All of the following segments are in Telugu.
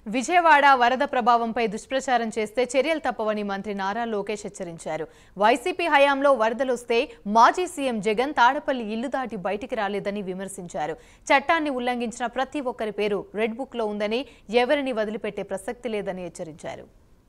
విజయవాడ వరద ప్రభావంపై దుష్ప్రచారం చేస్తే చర్యలు తప్పవని మంత్రి నారా లోకేష్ హెచ్చరించారు వైసీపీ హయాంలో వరదలొస్తే మాజీ సీఎం జగన్ తాడపల్లి ఇల్లు దాటి బయటికి రాలేదని విమర్శించారు చట్టాన్ని ఉల్లంఘించిన ప్రతి ఒక్కరి పేరు రెడ్ బుక్ లో ఉందని ఎవరిని వదిలిపెట్టే ప్రసక్తి లేదని హెచ్చరించారు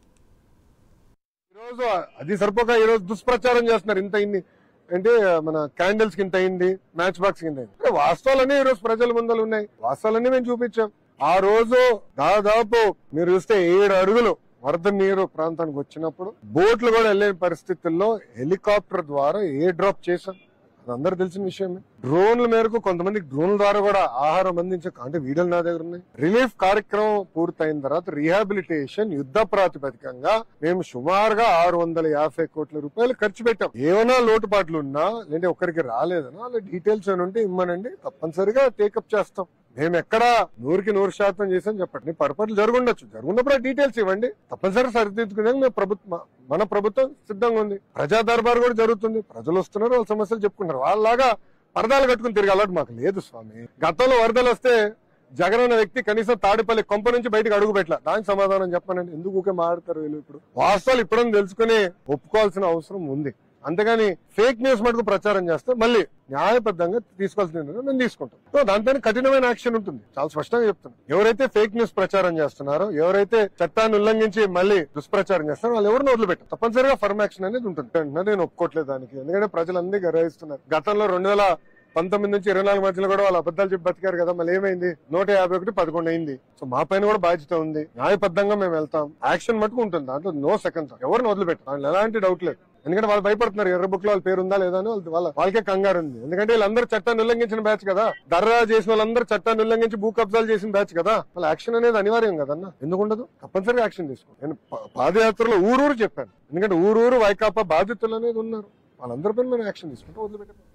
ఈరోజు అది సరిపోక ఈరోజు దుష్ప్రచారం చేస్తున్నారు ఇంత ఇన్ని అంటే మన క్యాండిల్స్ కింద అయింది మ్యాచ్ బాక్స్ కింద అయింది అంటే వాస్తవాలన్నీ ఈరోజు ప్రజల ముందర ఉన్నాయి వాస్తవాలన్నీ మేము చూపించాం ఆ రోజు దాదాపు మీరు చూస్తే ఏడు అడుగులు వరద నీరు ప్రాంతానికి వచ్చినప్పుడు బోట్లు కూడా వెళ్ళే పరిస్థితుల్లో హెలికాప్టర్ ద్వారా ఏ డ్రాప్ చేశాం అది అందరు తెలిసిన విషయమే డ్రోన్ల మేరకు కొంతమంది డ్రోన్ల ద్వారా కూడా ఆహారం అందించే అంటే వీడియోలు నా దగ్గర ఉన్నాయి రిలీఫ్ కార్యక్రమం పూర్తయిన తర్వాత రీహాబిలిటేషన్ యుద్ధ ప్రాతిపదికంగా మేము సుమారుగా ఆరు వందల యాభై కోట్ల రూపాయలు ఖర్చు పెట్టాం ఏమైనా లోటుపాట్లు ఉన్నా లేదంటే ఒకరికి రాలేదనా వాళ్ళ డీటెయిల్స్ అని ఉంటే ఇమ్మనండి తప్పనిసరిగా టేకప్ చేస్తాం మేము ఎక్కడ నూరుకి నూరు శాతం చేసాం చెప్పండి పొరపాట్లు జరుగుండొచ్చు జరుగున్నప్పుడు ఆ డీటెయిల్స్ ఇవ్వండి తప్పనిసరి సరిదిద్దుకునే మేము ప్రభుత్వం మన ప్రభుత్వం సిద్ధంగా ఉంది ప్రజా దర్బార్ కూడా జరుగుతుంది ప్రజలు వస్తున్నారు వాళ్ళ సమస్యలు చెప్పుకుంటారు వాళ్ళలాగా పరదాలు కట్టుకుని తిరిగి అలవాటు మాకు లేదు స్వామి గతంలో వరదలు వస్తే జగన్ అనే వ్యక్తి కనీసం తాడిపల్లి కొంప నుంచి బయటకు అడుగు పెట్టల దానికి సమాధానం చెప్పనండి ఎందుకు ఊకే మాట్లాడతారు వీళ్ళు ఇప్పుడు వాస్తవాలు ఇప్పుడని తెలుసుకుని ఒప్పుకోవాల్సిన అవసరం ఉంది అంతేగాని ఫేక్ న్యూస్ మటుకు ప్రచారం చేస్తే మళ్ళీ న్యాయబద్ధంగా తీసుకోవాల్సిన నిర్ణయం మేము తీసుకుంటాం సో దానిపైన కఠినమైన యాక్షన్ ఉంటుంది చాలా స్పష్టంగా చెప్తున్నాం ఎవరైతే ఫేక్ న్యూస్ ప్రచారం చేస్తున్నారో ఎవరైతే చట్టాన్ని ఉల్లంఘించి మళ్ళీ దుష్ప్రచారం చేస్తారో వాళ్ళు ఎవరిని వదిలిపెట్టారు తప్పనిసరిగా ఫర్మ్ యాక్షన్ అనేది ఉంటుంది అంటే నేను ఒప్పుకోవట్లేదు దానికి ఎందుకంటే ప్రజలందరూ గర్వహిస్తున్నారు గతంలో రెండు వేల పంతొమ్మిది నుంచి ఇరవై నాలుగు మధ్యలో కూడా వాళ్ళు అబద్ధాలు చెప్పి బతికారు కదా మళ్ళీ ఏమైంది నూట యాభై ఒకటి పదకొండు అయింది సో మా పైన కూడా బాధ్యత ఉంది న్యాయబద్ధంగా మేము వెళ్తాం యాక్షన్ మటుకు ఉంటుంది దాంట్లో నో సెకండ్ ఎవరిని వదిలిపెట్టాం దాంట్లో ఎలాంటి డౌట్ లేదు ఎందుకంటే వాళ్ళు భయపడుతున్నారు ఎర్ర బుక్ లో వాళ్ళ పేరు ఉందా లేదా అని వాళ్ళ వాళ్ళ వాళ్ళకే కంగారు ఉంది ఎందుకంటే వీళ్ళందరూ చట్టాన్ని ఉల్లంఘించిన బ్యాచ్ కదా దర్రా చేసిన వాళ్ళందరూ చట్టాన్ని ఉల్లంఘించి భూ కబ్జాలు చేసిన బ్యాచ్ కదా వాళ్ళ యాక్షన్ అనేది అనివార్యం కదన్న ఎందుకు ఉండదు తప్పనిసరిగా యాక్షన్ తీసుకో నేను ప- పాదయాత్రలో ఊరూరు చెప్పాను ఎందుకంటే ఊరూరు వైకాపా బాధితులు అనేది ఉన్నారు వాళ్ళందరిపైన మనం యాక్షన్ తీసుకుంటాం వదిలిపెట్టాం